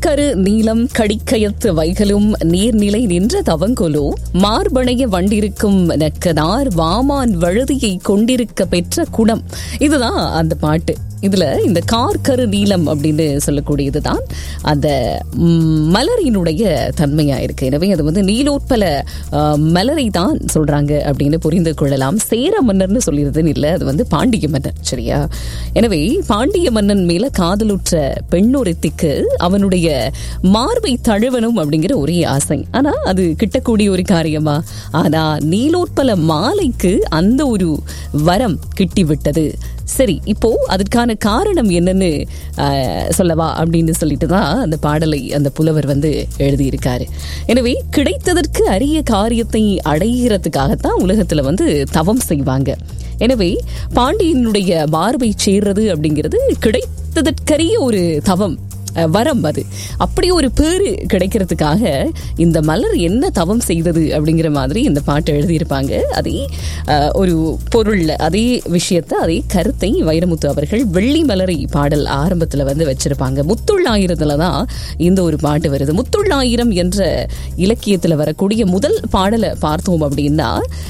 கார்கரு நீலம் கடிக்கயத்து வைகலும் நீர்நிலை நின்ற தவங்கொலோ மார்பணைய வண்டிருக்கும் நக்கனார் வாமான் வழுதியை கொண்டிருக்க பெற்ற குணம் இதுதான் அந்த பாட்டு இதுல இந்த கார்கரு நீலம் அப்படின்னு சொல்லக்கூடியதுதான் அந்த ம், மலரினுடைய தன்மையா இருக்கு எனவே அது வந்து நீலோத்பல அஹ், மலரை தான் சொல்றாங்க அப்படின்னு புரிந்து கொள்ளலாம் சேர மன்னர்னு சொல்லிடுதுன்னு இல்லை அது வந்து பாண்டிய மன்னன் சரியா எனவே பாண்டிய மன்னன் மேல காதலுற்ற பெண்ணொருத்திக்கு அவனுடைய மார்பை தழுவணும் அப்படிங்கிற ஒரே ஆசை ஆனா அது கிட்டக்கூடிய ஒரு காரியமா ஆனா நீலோத்பல மாலைக்கு அந்த ஒரு வரம் கிட்டிவிட்டது சரி இப்போ அதற்கான காரணம் என்னன்னு ஆஹ், சொல்லவா அப்படின்னு சொல்லிட்டு தான் அந்த பாடலை அந்த புலவர் வந்து எழுதியிருக்காரு எனவே கிடைத்ததற்கு அரிய காரியத்தை அடைகிறதுக்காகத்தான் உலகத்துல வந்து தவம் செய்வாங்க எனவே பாண்டியனுடைய மார்பை சேர்றது அப்படிங்கிறது கிடைத்ததற்கரிய ஒரு தவம் அஹ், வரம் அது அப்படி ஒரு பேரு கிடைக்கிறதுக்காக இந்த மலர் என்ன தவம் செய்தது அப்படிங்கிற மாதிரி இந்த பாட்டு எழுதியிருப்பாங்க அதே அஹ், ஒரு பொருள்ல அதே விஷயத்தை அதே கருத்தை வைரமுத்து அவர்கள் வெள்ளி மலரை பாடல் ஆரம்பத்துல வந்து வச்சிருப்பாங்க முத்துள்ளாயிரத்துல தான் இந்த ஒரு பாட்டு வருது முத்துள்ளாயிரம் என்ற இலக்கியத்துல வரக்கூடிய முதல் பாடலை பார்த்தோம் அப்படின்னா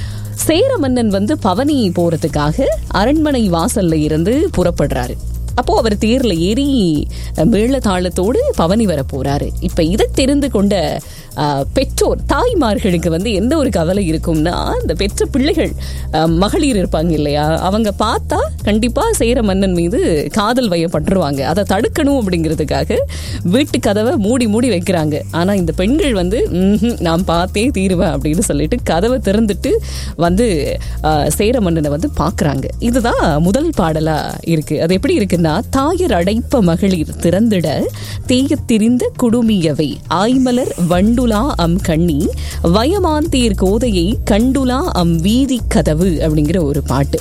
சேர மன்னன் வந்து பவனி போறதுக்காக அரண்மனை வாசல்ல இருந்து புறப்படுறாரு அப்போ அவர் தேர்ல ஏறி மேளதாளத்தோடு பவனி வர போறாரு இப்ப இதை தெரிந்து கொண்ட ஆஹ், பெற்றோர் தாய்மார்களுக்கு வந்து எந்த ஒரு கவலை இருக்கும்னா இந்த பெற்ற பிள்ளைகள் ஆஹ், மகளிர் இருப்பாங்க இல்லையா அவங்க பார்த்தா கண்டிப்பா சேர மன்னன் மீது காதல் வயப்பட்டுருவாங்க அதை தடுக்கணும் அப்படிங்கிறதுக்காக வீட்டு கதவை மூடி மூடி வைக்கிறாங்க ஆனா இந்த பெண்கள் வந்து "ம்ஹும், நான் பார்த்தே தீருவேன் அப்படின்னு சொல்லிட்டு கதவை திறந்துட்டு வந்து ஆஹ், சேர மன்னனை வந்து பாக்குறாங்க இதுதான் முதல் பாடலா இருக்கு அது எப்படி இருக்குன்னா தாயர் அடைப்ப மகளிர் திறந்திட தேயத் திரிந்த குடுமியவை ஆய்மலர் வண்டுலா அம் கண்ணி வயமாந்தீர் கோதையை கண்டுலா அம் வீதி கதவு அப்படிங்கிற ஒரு பாட்டு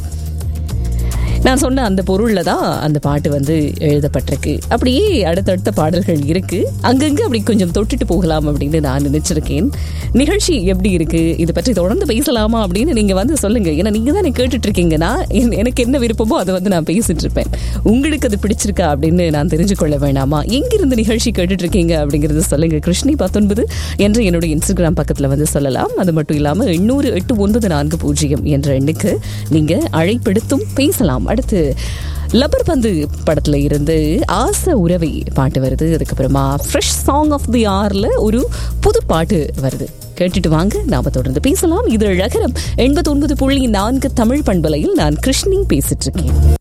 நான் சொன்ன அந்த பொருள்ல தான் அந்த பாட்டு வந்து எழுதப்பட்டிருக்கு அப்படியே அடுத்தடுத்த பாடல்கள் இருக்கு அங்கங்க அப்படி கொஞ்சம் தொட்டுட்டு போகலாம் அப்படின்னு நான் நினைச்சிருக்கேன் நிகழ்ச்சி எப்படி இருக்கு இதை பற்றி தொடர்ந்து பேசலாமா அப்படின்னு நீங்க வந்து சொல்லுங்க ஏன்னா நீங்க தான் கேட்டுட்டு இருக்கீங்க நான் என்- எனக்கு என்ன விருப்பமோ அதை வந்து நான் பேசிட்டு இருப்பேன் உங்களுக்கு அது பிடிச்சிருக்கா அப்படின்னு நான் தெரிஞ்சு கொள்ள வேண்டாமா எங்கிருந்து நிகழ்ச்சி கேட்டுட்டு இருக்கீங்க அப்படிங்கறத சொல்லுங்க கிருஷ்ணி பத்தொன்பது என்ற என்னுடைய இன்ஸ்டாகிராம் பக்கத்துல வந்து சொல்லலாம் அது மட்டும் இல்லாம எண்ணூறு எட்டு ஒன்பது நான்கு பூஜ்ஜியம் என்ற எண்ணுக்கு நீங்க அழைப்பெடுத்தும் பேசலாம் அடுத்து லப்பர் பந்து படத்துல இருந்து ஆசை உறவை பாட்டு வருது அதுக்கப்புறமா ஃப்ரெஷ் சாங் ஆஃப் தி ஆர்ல ஒரு புது பாட்டு வருது கேட்டுட்டு வாங்க நாம தொடர்ந்து பேசலாம் இது அழகரம் எண்பத்தி ஒன்பது புள்ளி நான்கு தமிழ் பண்பலையில் நான் கிருஷ்ணி பேசிட்டு இருக்கேன்